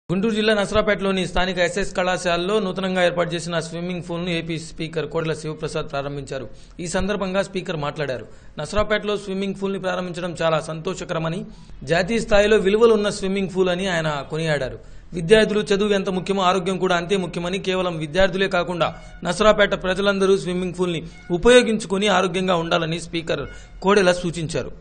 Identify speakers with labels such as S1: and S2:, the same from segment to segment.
S1: గుంటూరు జిల్లా నసరాపేటలోని స్థానిక ఎస్ఎస్ కళాశాలలో నూతనంగా ఏర్పాటు చేసిన స్విమ్మింగ్ పూల్ను ఏపీ స్పీకర్ కోడెల శివప్రసాద్ ప్రారంభించారు ఈ సందర్భంగా స్పీకర్ మాట్లాడారు నసరాపేటలో స్విమ్మింగ్ పూల్ని ప్రారంభించడం చాలా సంతోషకరమని జాతీయ స్థాయిలో విలువలు ఉన్న స్విమ్మింగ్ పూల్ అని ఆయన కొనియాడారు విద్యార్థులు చదువు ఎంత ముఖ్యమో ఆరోగ్యం కూడా అంతే ముఖ్యమని కేవలం విద్యార్థులే కాకుండా నసరాపేట ప్రజలందరూ స్విమ్మింగ్ పూల్ని ఉపయోగించుకుని ఆరోగ్యంగా ఉండాలని స్పీకర్ కోడెల సూచించారు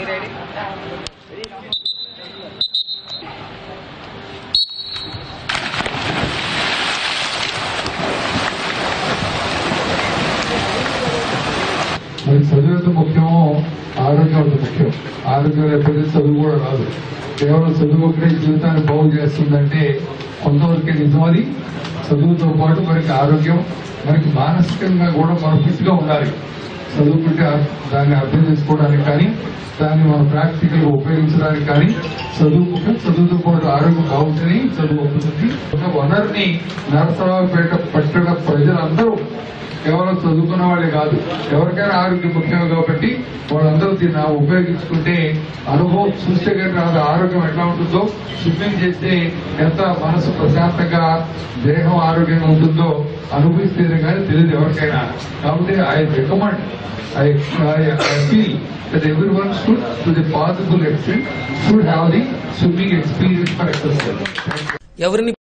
S2: మరి చదువు ఎంత ముఖ్యమో ఆరోగ్యం అంత ముఖ్యం ఆరోగ్యం లేకపోతే చదువు కూడా రాదు కేవలం చదువు ఒకటే జీవితాన్ని బాగు చేస్తుందంటే కొంతవరకే నిజమది చదువుతో పాటు మనకి ఆరోగ్యం మనకి మానసికంగా కూడా మనం ఫిట్ గా ఉండాలి చదువుకుంటే దాన్ని అర్థం చేసుకోవడానికి కానీ దాన్ని మనం ప్రాక్టికల్ గా ఉపయోగించడానికి కానీ చదువుకుంటే చదువుతో పాటు ఆరోగ్యం బాగుంటుంది చదువు అవుతుంది ఒక వనరుని నరసరావుపేట పట్టణ ప్రజలందరూ కేవలం చదువుకున్న వాళ్ళే కాదు ఎవరికైనా ఆరోగ్యం ముఖ్యం కాబట్టి వాళ్ళందరూ దీన్ని ఉపయోగించుకుంటే అనుభవం చూస్తే కానీ రాదు ఆరోగ్యం ఎట్లా ఉంటుందో స్విమ్మింగ్ చేస్తే ఎంత మనసు ప్రశాంతంగా దేహం ఆరోగ్యంగా ఉంటుందో అనుభవిస్తేనే కానీ తెలియదు ఎవరికైనా కాబట్టి I recommend I I feel that everyone should, to the possible extent, should have the swimming experience for exercise.
S1: ఎవరిని